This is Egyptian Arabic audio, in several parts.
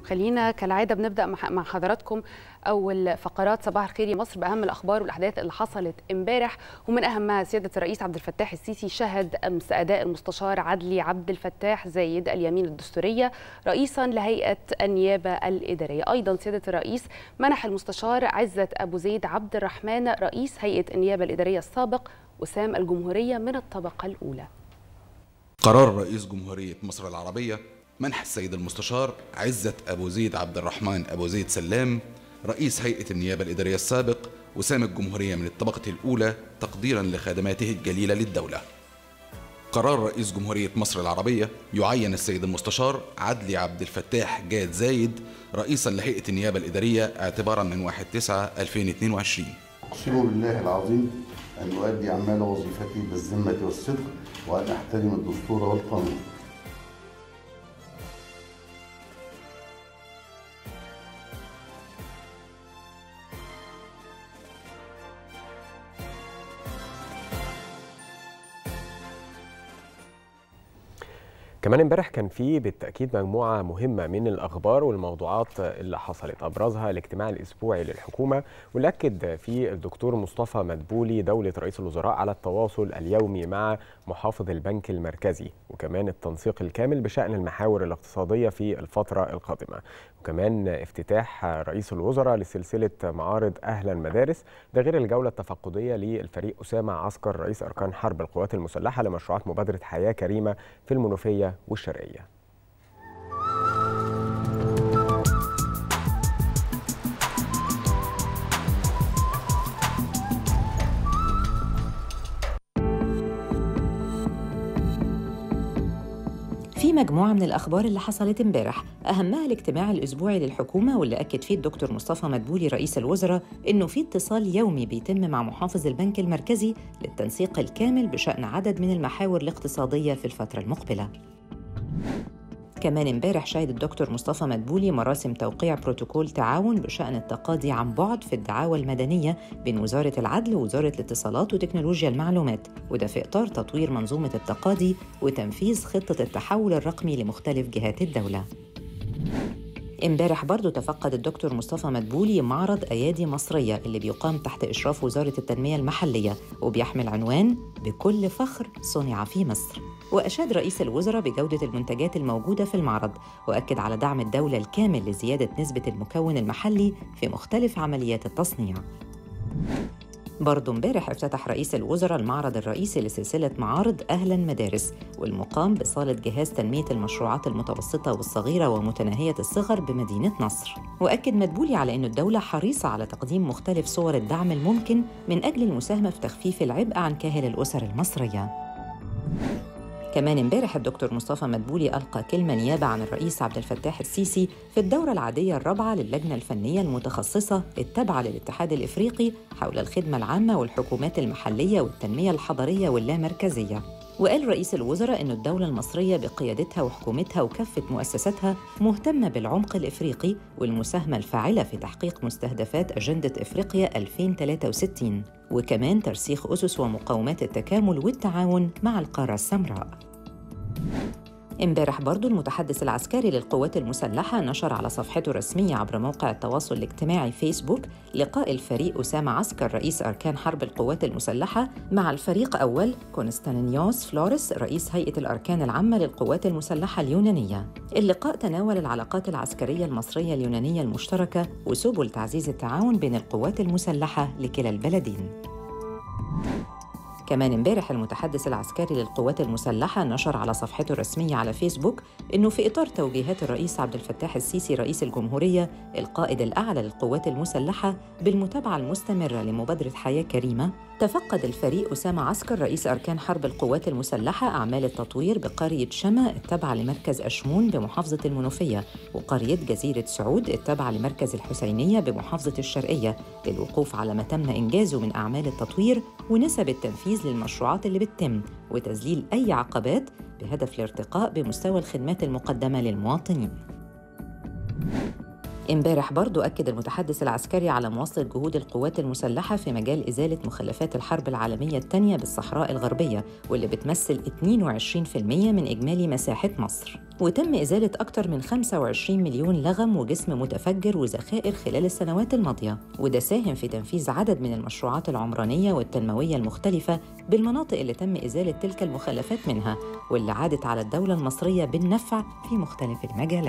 خلينا كالعاده بنبدا مع حضراتكم اول فقرات صباح الخير يا مصر باهم الاخبار والاحداث اللي حصلت امبارح ومن اهمها سياده الرئيس عبد الفتاح السيسي شهد امس اداء المستشار عدلي عبد الفتاح زايد اليمين الدستوريه رئيسا لهيئه النيابه الاداريه ايضا سياده الرئيس منح المستشار عزت ابو زيد عبد الرحمن رئيس هيئه النيابه الاداريه السابق وسام الجمهوريه من الطبقه الاولى قرار رئيس جمهوريه مصر العربيه منح السيد المستشار عزت أبو زيد عبد الرحمن أبو زيد سلام رئيس هيئة النيابة الإدارية السابق وسام الجمهورية من الطبقة الأولى تقديرا لخدماته الجليلة للدولة قرار رئيس جمهورية مصر العربية يعين السيد المستشار عدلي عبد الفتاح جاد زايد رئيسا لهيئة النيابة الإدارية اعتبارا من 1 9 2022 أقسم بالله العظيم أن أؤدي أعمال وظيفتي بالذمة والصدق وأن أحترم الدستور والقانون كمان امبارح كان في بالتاكيد مجموعه مهمه من الاخبار والموضوعات اللي حصلت ابرزها الاجتماع الاسبوعي للحكومه واللي اكد فيه الدكتور مصطفى مدبولي دوله رئيس الوزراء على التواصل اليومي مع محافظ البنك المركزي وكمان التنسيق الكامل بشان المحاور الاقتصاديه في الفتره القادمه وكمان افتتاح رئيس الوزراء لسلسله معارض اهلا مدارس ده غير الجوله التفقديه للفريق اسامه عسكر رئيس اركان حرب القوات المسلحه لمشروعات مبادره حياه كريمه في المنوفيه والشرقيه في مجموعة من الأخبار اللي حصلت امبارح أهمها الاجتماع الأسبوعي للحكومة واللي أكد فيه الدكتور مصطفى مدبولي رئيس الوزراء إنه في اتصال يومي بيتم مع محافظ البنك المركزي للتنسيق الكامل بشأن عدد من المحاور الاقتصادية في الفترة المقبلة كمان امبارح شهد الدكتور مصطفى مدبولي مراسم توقيع بروتوكول تعاون بشأن التقاضي عن بعد في الدعاوى المدنية بين وزارة العدل ووزارة الاتصالات وتكنولوجيا المعلومات وده في إطار تطوير منظومة التقاضي وتنفيذ خطة التحول الرقمي لمختلف جهات الدولة امبارح برضو تفقد الدكتور مصطفى مدبولي معرض أيادي مصرية اللي بيقام تحت إشراف وزارة التنمية المحلية وبيحمل عنوان بكل فخر صنع في مصر وأشاد رئيس الوزراء بجودة المنتجات الموجودة في المعرض وأكد على دعم الدولة الكامل لزيادة نسبة المكون المحلي في مختلف عمليات التصنيع برضه امبارح افتتح رئيس الوزراء المعرض الرئيسي لسلسلة معارض أهلا مدارس والمقام بصالة جهاز تنمية المشروعات المتوسطة والصغيرة ومتناهية الصغر بمدينة نصر وأكد مدبولي على أن الدولة حريصة على تقديم مختلف صور الدعم الممكن من أجل المساهمة في تخفيف العبء عن كاهل الأسر المصرية كمان امبارح الدكتور مصطفى مدبولي ألقى كلمة نيابة عن الرئيس عبد الفتاح السيسي في الدورة العادية الرابعة للجنة الفنية المتخصصة التابعة للاتحاد الإفريقي حول الخدمة العامة والحكومات المحلية والتنمية الحضرية واللامركزية وقال رئيس الوزراء أن الدولة المصرية بقيادتها وحكومتها وكافة مؤسساتها مهتمة بالعمق الإفريقي والمساهمة الفاعلة في تحقيق مستهدفات أجندة إفريقيا 2063 وكمان ترسيخ أسس ومقومات التكامل والتعاون مع القارة السمراء امبارح برضو المتحدث العسكري للقوات المسلحة نشر على صفحته الرسمية عبر موقع التواصل الاجتماعي فيسبوك لقاء الفريق أسامة عسكر رئيس أركان حرب القوات المسلحة مع الفريق أول كونستانينيوس فلوريس رئيس هيئة الأركان العامة للقوات المسلحة اليونانية اللقاء تناول العلاقات العسكرية المصرية اليونانية المشتركة وسبل تعزيز التعاون بين القوات المسلحة لكلا البلدين كمان امبارح المتحدث العسكري للقوات المسلحة نشر على صفحته الرسمية على فيسبوك إنه في إطار توجيهات الرئيس عبد الفتاح السيسي رئيس الجمهورية القائد الأعلى للقوات المسلحة بالمتابعة المستمرة لمبادرة حياة كريمة تفقد الفريق أسامة عسكر رئيس أركان حرب القوات المسلحة أعمال التطوير بقرية شما التابعة لمركز أشمون بمحافظة المنوفية وقرية جزيرة سعود التابعة لمركز الحسينية بمحافظة الشرقية للوقوف على ما تم إنجازه من أعمال التطوير ونسب التنفيذ للمشروعات اللي بتتم وتذليل أي عقبات بهدف الارتقاء بمستوى الخدمات المقدمة للمواطنين امبارح برضو أكد المتحدث العسكري على مواصلة جهود القوات المسلحة في مجال إزالة مخلفات الحرب العالمية الثانية بالصحراء الغربية واللي بتمثل 22% من إجمالي مساحة مصر وتم إزالة أكثر من 25 مليون لغم وجسم متفجر وذخائر خلال السنوات الماضية وده ساهم في تنفيذ عدد من المشروعات العمرانية والتنموية المختلفة بالمناطق اللي تم إزالة تلك المخلفات منها واللي عادت على الدولة المصرية بالنفع في مختلف المجالات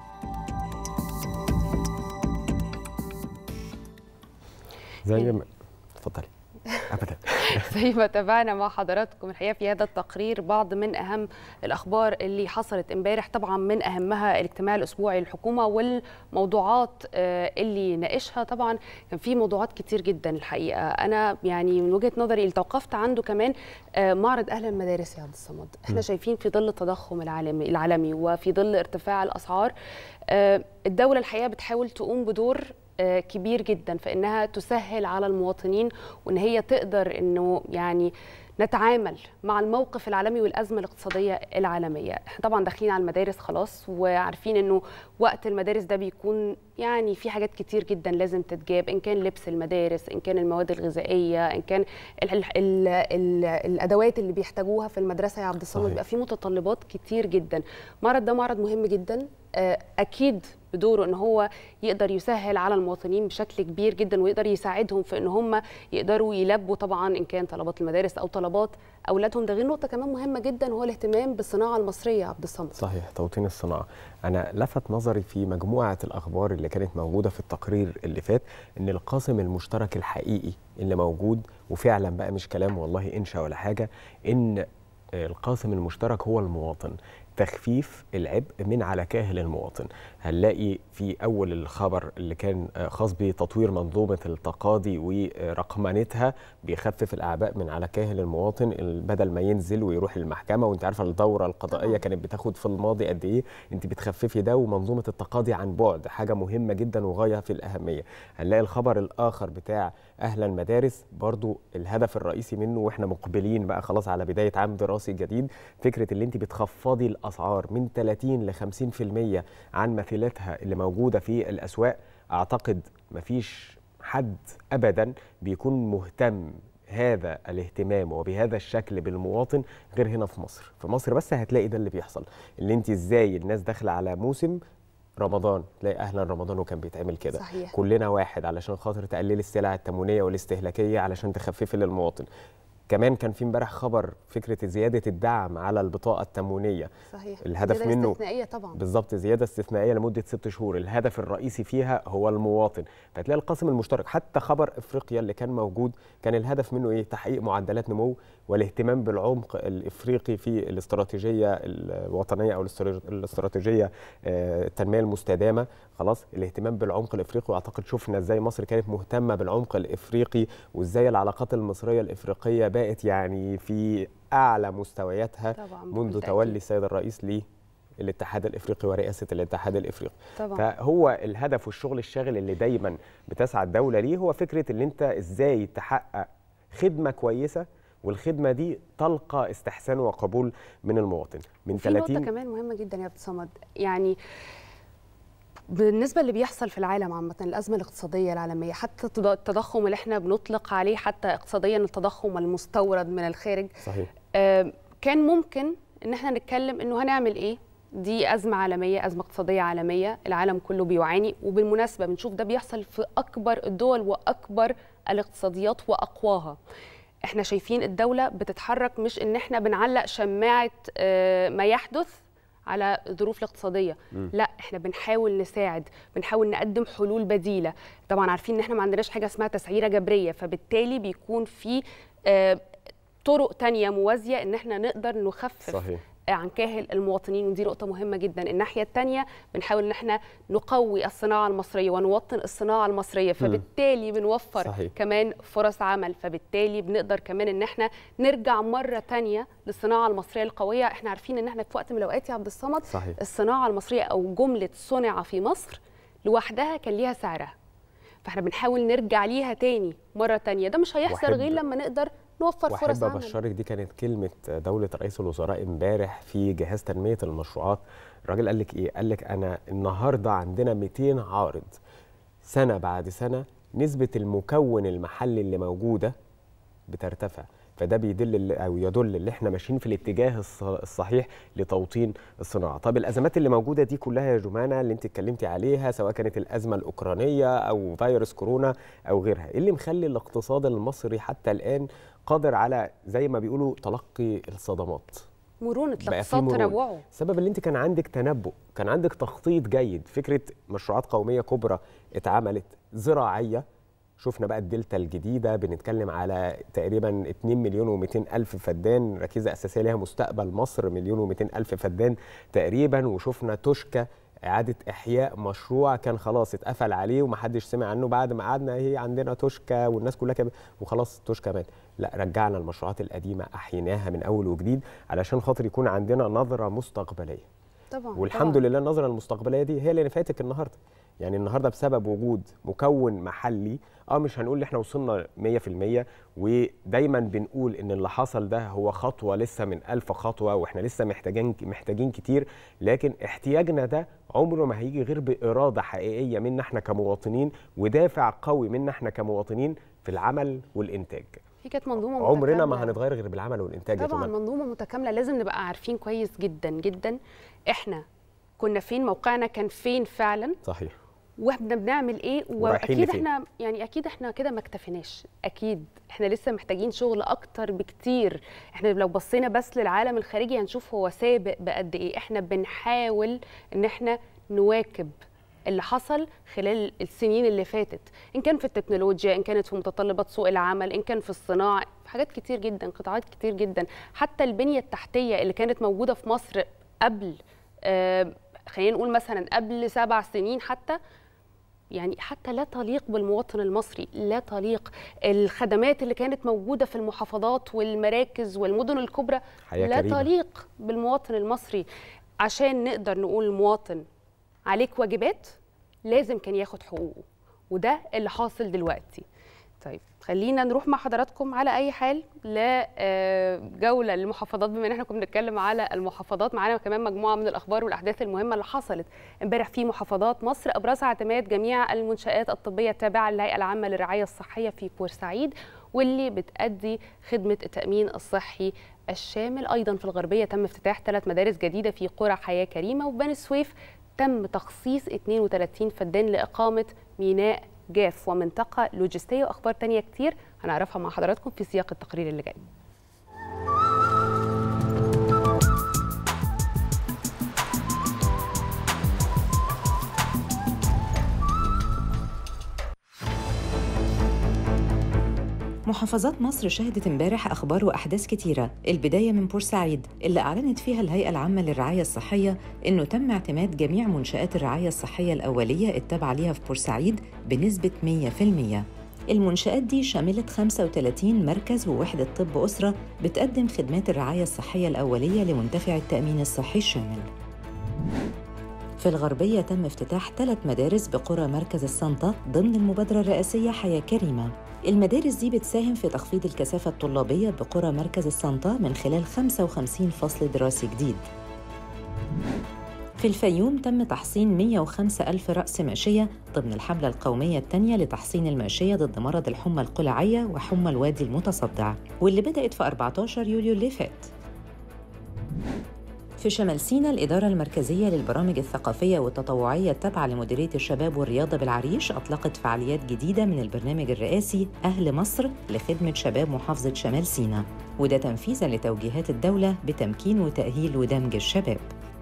زي ما اتفضلي ابدا زي ما تابعنا مع حضراتكم الحقيقه في هذا التقرير بعض من اهم الاخبار اللي حصلت امبارح طبعا من اهمها الاجتماع الاسبوعي للحكومه والموضوعات آه، اللي ناقشها طبعا كان في موضوعات كتير جدا الحقيقه انا يعني من وجهه نظري اللي توقفت عنده كمان آه، معرض اهل المدارس يا عبد الصمد احنا شايفين في ظل التضخم العالمي العالمي وفي ظل ارتفاع الاسعار آه، الدوله الحقيقه بتحاول تقوم بدور آه، كبير جدا في انها تسهل على المواطنين وان هي تقدر انه يعني نتعامل مع الموقف العالمي والازمه الاقتصاديه العالميه احنا طبعا داخلين على المدارس خلاص وعارفين انه وقت المدارس ده بيكون يعني في حاجات كتير جدا لازم تتجاب ان كان لبس المدارس ان كان المواد الغذائيه ان كان ال ال ال ال الادوات اللي بيحتاجوها في المدرسه يا عبد الصمد صحيح. بيبقى في متطلبات كتير جدا المعرض ده معرض مهم جدا آه، اكيد بدوره ان هو يقدر يسهل على المواطنين بشكل كبير جدا ويقدر يساعدهم في ان هم يقدروا يلبوا طبعا ان كان طلبات المدارس او طلبات اولادهم ده غير نقطه كمان مهمه جدا وهو الاهتمام بالصناعه المصريه يا عبد الصمد صحيح توطين الصناعه انا لفت نظري في مجموعه الاخبار اللي كانت موجوده في التقرير اللي فات ان القاسم المشترك الحقيقي اللي موجود وفعلا بقى مش كلام والله انشا ولا حاجه ان القاسم المشترك هو المواطن تخفيف العبء من على كاهل المواطن هنلاقي في اول الخبر اللي كان آه، خاص بتطوير منظومه التقاضي ورقمنتها بيخفف الاعباء من على كاهل المواطن ال- بدل ما ينزل ويروح المحكمه وانت عارفه الدوره القضائيه طبعاً. كانت بتاخد في الماضي قد ايه انت بتخففي ده ومنظومه التقاضي عن بعد حاجه مهمه جدا وغايه في الاهميه هنلاقي الخبر الاخر بتاع اهل المدارس برضو الهدف الرئيسي منه واحنا مقبلين بقى خلاص على بدايه عام دراسي جديد فكره اللي انت بتخفضي الاسعار من 30 ل 50% عن مثيلاتها اللي موجوده في الاسواق اعتقد مفيش حد ابدا بيكون مهتم هذا الاهتمام وبهذا الشكل بالمواطن غير هنا في مصر في مصر بس هتلاقي ده اللي بيحصل اللي انت ازاي الناس داخله على موسم رمضان تلاقي اهلا رمضان وكان بيتعمل كده صحيح. كلنا واحد علشان خاطر تقللي السلع التموينيه والاستهلاكيه علشان تخففي للمواطن كمان كان في امبارح خبر فكره زياده الدعم على البطاقه التموينيه صحيح الهدف زيادة منه استثنائيه طبعا بالظبط زياده استثنائيه لمده ست شهور الهدف الرئيسي فيها هو المواطن فتلاقي القاسم المشترك حتى خبر افريقيا اللي كان موجود كان الهدف منه ايه تحقيق معدلات نمو والاهتمام بالعمق الافريقي في الاستراتيجيه الوطنيه او الاستر- الاستراتيجيه آه، التنميه المستدامه خلاص الاهتمام بالعمق الافريقي واعتقد شفنا ازاي مصر كانت مهتمه بالعمق الافريقي وازاي العلاقات المصريه الافريقيه بقت يعني في اعلى مستوياتها طبعا منذ بالتأكيد. تولي السيد الرئيس للاتحاد الافريقي ورئاسه الاتحاد الافريقي طبعا فهو الهدف والشغل الشاغل اللي دايما بتسعى الدوله ليه هو فكره اللي انت ازاي تحقق خدمه كويسه والخدمه دي تلقى استحسان وقبول من المواطن من في نقطة 30 كمان مهمة جدا يا عبد الصمد يعني بالنسبة اللي بيحصل في العالم عامة الأزمة الاقتصادية العالمية حتى التض- التضخم اللي احنا بنطلق عليه حتى اقتصاديا التضخم المستورد من الخارج صحيح آم، كان ممكن ان احنا نتكلم انه هنعمل ايه دي أزمة عالمية أزمة اقتصادية عالمية العالم كله بيعاني وبالمناسبة بنشوف ده بيحصل في أكبر الدول وأكبر الاقتصاديات وأقواها احنا شايفين الدولة بتتحرك مش ان احنا بنعلق شماعة آه، ما يحدث على الظروف الاقتصادية لا احنا بنحاول نساعد بنحاول نقدم حلول بديلة طبعا عارفين ان احنا ما عندناش حاجة اسمها تسعيرة جبرية فبالتالي بيكون في آه، طرق تانية موازية ان احنا نقدر نخفف صحيح عن كاهل المواطنين ودي نقطة مهمة جدا الناحية التانية بنحاول ان احنا نقوي الصناعة المصرية ونوطن الصناعة المصرية فبالتالي بنوفر صحيح. كمان فرص عمل فبالتالي بنقدر كمان ان احنا نرجع مرة تانية للصناعة المصرية القوية احنا عارفين ان احنا في وقت من الاوقات يا عبد الصمد صحيح الصناعة المصرية او جملة صنع في مصر لوحدها كان ليها سعرها فاحنا بنحاول نرجع ليها تاني مرة تانية ده مش هيحصل وأحب- غير لما نقدر نوفر فرص واحب عمل ابشرك دي كانت كلمه دوله رئيس الوزراء امبارح في جهاز تنميه المشروعات الراجل قال لك ايه قال لك انا النهارده عندنا 200 عارض سنه بعد سنه نسبه المكون المحلي اللي موجوده بترتفع فده بيدل او يدل ان احنا ماشيين في الاتجاه الصحيح لتوطين الصناعه طب الازمات اللي موجوده دي كلها يا جمانه اللي انت اتكلمتي عليها سواء كانت الازمه الاوكرانيه او فيروس كورونا او غيرها ايه اللي مخلي الاقتصاد المصري حتى الان قادر على زي ما بيقولوا تلقي الصدمات مرونه الاقتصاد تنوعه السبب اللي انت كان عندك تنبؤ كان عندك تخطيط جيد فكره مشروعات قوميه كبرى اتعملت زراعيه شفنا بقى الدلتا الجديدة بنتكلم على تقريبا 2 مليون و200 ألف فدان ركيزة أساسية لها مستقبل مصر مليون و200 ألف فدان تقريبا وشفنا توشكا إعادة إحياء مشروع كان خلاص اتقفل عليه ومحدش سمع عنه بعد ما قعدنا هي عندنا توشكا والناس كلها كده وخلاص توشكا مات لا رجعنا المشروعات القديمة أحييناها من أول وجديد علشان خاطر يكون عندنا نظرة مستقبلية طبعا والحمد طبعا. لله النظرة المستقبلية دي هي اللي نفعتك النهارده يعني النهارده بسبب وجود مكون محلي اه مش هنقول ان احنا وصلنا 100% ودايما بنقول ان اللي حصل ده هو خطوه لسه من ألف خطوه واحنا لسه محتاجين محتاجين كتير لكن احتياجنا ده عمره ما هيجي غير باراده حقيقيه منا احنا كمواطنين ودافع قوي منا احنا كمواطنين في العمل والانتاج هي كانت منظومه عمرنا ما متكاملة. هنتغير غير بالعمل والانتاج يا طبعا جماعة. منظومه متكامله لازم نبقى عارفين كويس جدا جدا احنا كنا فين موقعنا كان فين فعلا صحيح واحنا بنعمل ايه ورايحين واكيد لفين. احنا يعني اكيد احنا كده ما اكتفيناش اكيد احنا لسه محتاجين شغل اكتر بكتير احنا لو بصينا بس للعالم الخارجي هنشوف هو سابق بقد ايه احنا بنحاول ان احنا نواكب اللي حصل خلال السنين اللي فاتت ان كان في التكنولوجيا ان كانت في متطلبات سوق العمل ان كان في الصناعه في حاجات كتير جدا قطاعات كتير جدا حتى البنيه التحتيه اللي كانت موجوده في مصر قبل آه خلينا نقول مثلا قبل سبع سنين حتى يعني حتى لا تليق بالمواطن المصري لا تليق الخدمات اللي كانت موجودة في المحافظات والمراكز والمدن الكبرى حياة لا كريمة. تليق بالمواطن المصري عشان نقدر نقول المواطن عليك واجبات لازم كان ياخد حقوقه وده اللي حاصل دلوقتي طيب خلينا نروح مع حضراتكم على اي حال لجوله للمحافظات بما ان احنا كنا بنتكلم على المحافظات معانا كمان مجموعه من الاخبار والاحداث المهمه اللي حصلت امبارح في محافظات مصر ابرزها اعتماد جميع المنشات الطبيه التابعه للهيئه العامه للرعايه الصحيه في بورسعيد واللي بتأدي خدمه التامين الصحي الشامل ايضا في الغربيه تم افتتاح ثلاث مدارس جديده في قرى حياه كريمه وبني سويف تم تخصيص 32 فدان لاقامه ميناء جاف ومنطقه لوجستيه واخبار تانية كتير هنعرفها مع حضراتكم في سياق التقرير اللي جاي محافظات مصر شهدت امبارح اخبار واحداث كتيره البدايه من بورسعيد اللي اعلنت فيها الهيئه العامه للرعايه الصحيه انه تم اعتماد جميع منشات الرعايه الصحيه الاوليه التابعه ليها في بورسعيد بنسبه 100% المنشآت دي شملت 35 مركز ووحدة طب أسرة بتقدم خدمات الرعاية الصحية الأولية لمنتفع التأمين الصحي الشامل في الغربية تم افتتاح ثلاث مدارس بقرى مركز السنطة ضمن المبادرة الرئاسية حياة كريمة المدارس دي بتساهم في تخفيض الكثافة الطلابية بقرى مركز السنطة من خلال 55 فصل دراسي جديد في الفيوم تم تحصين 105 ألف رأس ماشية ضمن الحملة القومية الثانية لتحصين الماشية ضد مرض الحمى القلعية وحمى الوادي المتصدع واللي بدأت في 14 يوليو اللي فات في شمال سيناء الإدارة المركزية للبرامج الثقافية والتطوعية التابعة لمديرية الشباب والرياضة بالعريش أطلقت فعاليات جديدة من البرنامج الرئاسي أهل مصر لخدمة شباب محافظة شمال سيناء وده تنفيذاً لتوجيهات الدولة بتمكين وتأهيل ودمج الشباب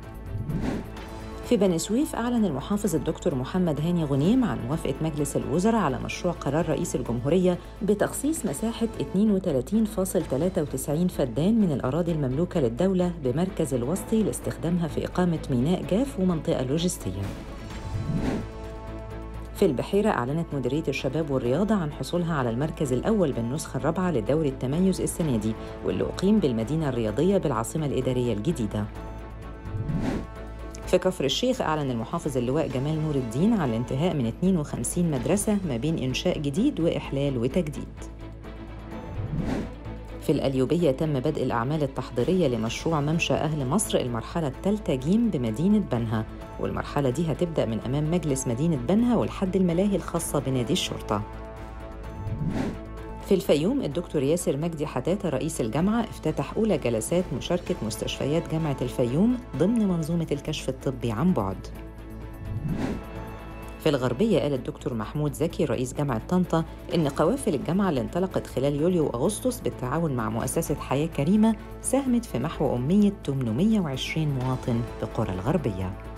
في بني سويف أعلن المحافظ الدكتور محمد هاني غنيم عن موافقة مجلس الوزراء على مشروع قرار رئيس الجمهورية بتخصيص مساحة 32.93 فدان من الأراضي المملوكة للدولة بمركز الوسطي لاستخدامها في إقامة ميناء جاف ومنطقة لوجستية. في البحيرة أعلنت مديرية الشباب والرياضة عن حصولها على المركز الأول بالنسخة الرابعة لدوري التميز السنة دي واللي أقيم بالمدينة الرياضية بالعاصمة الإدارية الجديدة. في كفر الشيخ أعلن المحافظ اللواء جمال نور الدين عن الانتهاء من 52 مدرسة ما بين إنشاء جديد وإحلال وتجديد. في الأليوبية تم بدء الأعمال التحضيرية لمشروع ممشى أهل مصر المرحلة الثالثة جيم بمدينة بنها والمرحلة دي هتبدأ من أمام مجلس مدينة بنها ولحد الملاهي الخاصة بنادي الشرطة في الفيوم الدكتور ياسر مجدي حتاتة رئيس الجامعة افتتح أولى جلسات مشاركة مستشفيات جامعة الفيوم ضمن منظومة الكشف الطبي عن بعد في الغربية قال الدكتور محمود زكي رئيس جامعة طنطا إن قوافل الجامعة اللي انطلقت خلال يوليو وأغسطس بالتعاون مع مؤسسة حياة كريمة ساهمت في محو أمية 820 مواطن بقرى الغربية